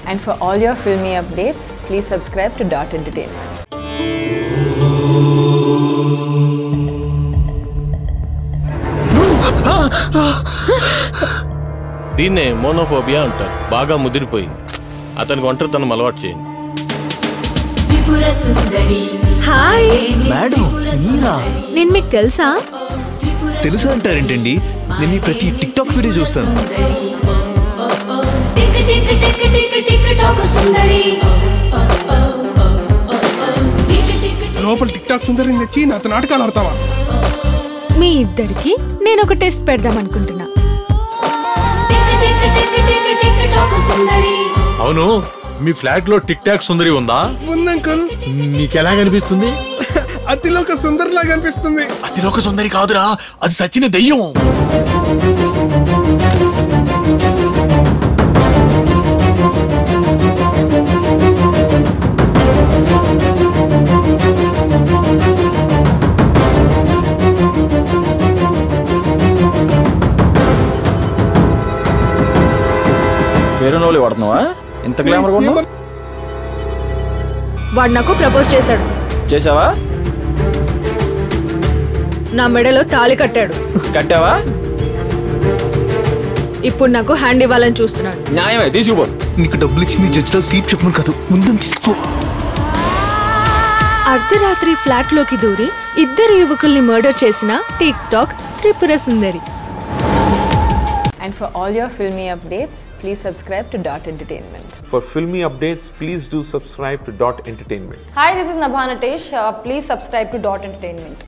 And for all your filmy updates, please subscribe to Dot Entertainment. దీన్నే monophobia అంటారు బాగా ముదిరిపోయి అతనికి ఒంటరితనం అలవాటు చేయండి త్రిపుర సుందరి హాయ్ మేడం మీరా నేను మీకు తెలుసా తెలుసా అంటారేంటండి నేను మీ ప్రతి టిక్ టాక్ వీడియో చూస్తాను tik tik tik tik TikTok Sundari tik tik లోపల టిక్ టాక్ సుందరిని తెచ్చి నాతో నాటకాలు ఆడతావా మీ ఇద్దరికి నేను ఒక టెస్ట్ పెడదాం అనుకుంటున్నా tik tik tik tik TikTok Sundari అవును మీ ఫ్లాట్ లో టిక్ టాక్ సుందరి ఉందా ఉందంకుల్ నీకెలా కనిపిస్తుంది అతిలోక సుందరిలాగా అనిపిస్తుంది అతిలోక సుందరి కాదురా అది సచిన దెయ్యం ఫేర్ ఓన్లీ వాడుతున్నావా ఇంత గ్లామర్ ఉన్నావు వాడు నాకు ప్రపోజ్ చేశాడు చేసావా నా మెడలో తాళి కట్టాడు కట్టావా ఇప్పుడు నాకు హ్యాండ్ ఇవ్వాలని చూస్తున్నాడు న్యాయమే తీసుకుపో నీకు డబ్బులు ఇచ్చింది జడ్జిలో తీపి చెప్పను కాదు ముందని తీసుకుపో అర్ధరాత్రి ఫ్లాట్ లోకి దూరి ఇద్దరు యువకుల్ని మర్డర్ చేసిన TikTok Tripura Sundari And for all your filmy updates, please subscribe to Dot Entertainment. For filmy updates, please do subscribe to Dot Entertainment. Hi, this is Nabha Natesh. Uh, please subscribe to Dot Entertainment.